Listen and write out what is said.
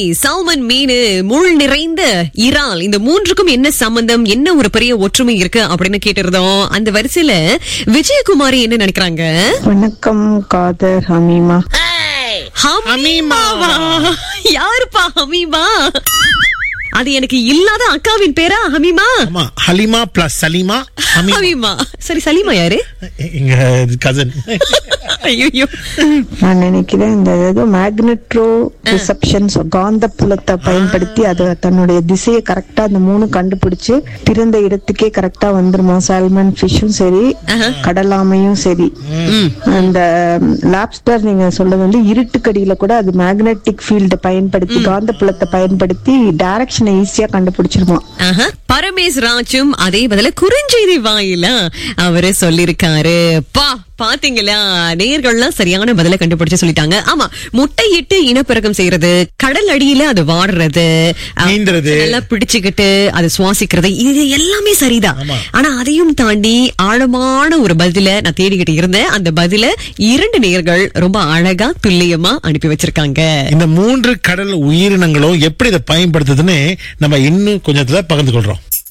Salmon மீன் முள் நிறைந்த இறால் இந்த மூன்றுக்கும் என்ன சம்பந்தம் என்ன ஒரு பெரிய ஒற்றுமை இருக்கு அப்படின்னு கேட்டிருந்தோம் அந்த வரிசையில விஜயகுமாரி என்ன நினைக்கிறாங்க வணக்கம் காதர் ஹமீமா ஹமீமாவா யாருப்பா ஹமீமா அது எனக்கு இல்லாத அக்காவின் பேரா ஹமீமா ஆமா ஹலிமா பிளஸ் சலீமா ஹமீமா ஹமீமா சரி சலீமா யாரு எங்க கசன் ஐயோ நான் நினைக்கிறேன் இந்த ஏதோ மேக்னெட்ரோ ரிசப்ஷன்ஸ் காந்த புலத்தை பயன்படுத்தி அது தன்னுடைய திசையை கரெக்டா அந்த மூணு கண்டுபிடிச்சு திறந்த இடத்துக்கே கரெக்டா வந்துருமா சால்மன் ஃபிஷ்ஷும் சரி கடலாமையும் சரி அந்த லாப்ஸ்டர் நீங்க சொல்றது வந்து இருட்டுக்கடியில கூட அது மேக்னெட்டிக் ஃபீல்ட பயன்படுத்தி காந்த புலத்தை பயன்படுத்தி டைரக்ஷனை ஈஸியா கண்டுபிடிச்சிருமா ஆஹா. பரமேஸ் ராஜும் அதே பதில குறுஞ்செய்தி வாயிலா அவரு சொல்லிருக்காரு பா பாத்தீங்களா நேர்கள்லாம் சரியான பதில கண்டுபிடிச்சு சொல்லிட்டாங்க ஆமா முட்டையிட்டு இனப்பெருக்கம் செய்யறது கடல் அடியில அது வாடுறது அஹ், நீந்துறது. நல்லா பிடிச்சுக்கிட்டு அது சுவாசிக்கிறது இது எல்லாமே சரிதான் ஆனா அதையும் தாண்டி ஆழமான ஒரு பதில நான் தேடிக்கிட்டு இருந்தேன் அந்த பதில இரண்டு நேர்கள் ரொம்ப அழகா துல்லியமா அனுப்பி வச்சிருக்காங்க இந்த மூன்று கடல் உயிரினங்களும் எப்படி இதை பயன்படுத்துதுன்னு நம்ம இன்னும் கொஞ்சத்துல பகிர்ந்து கொள்றோம்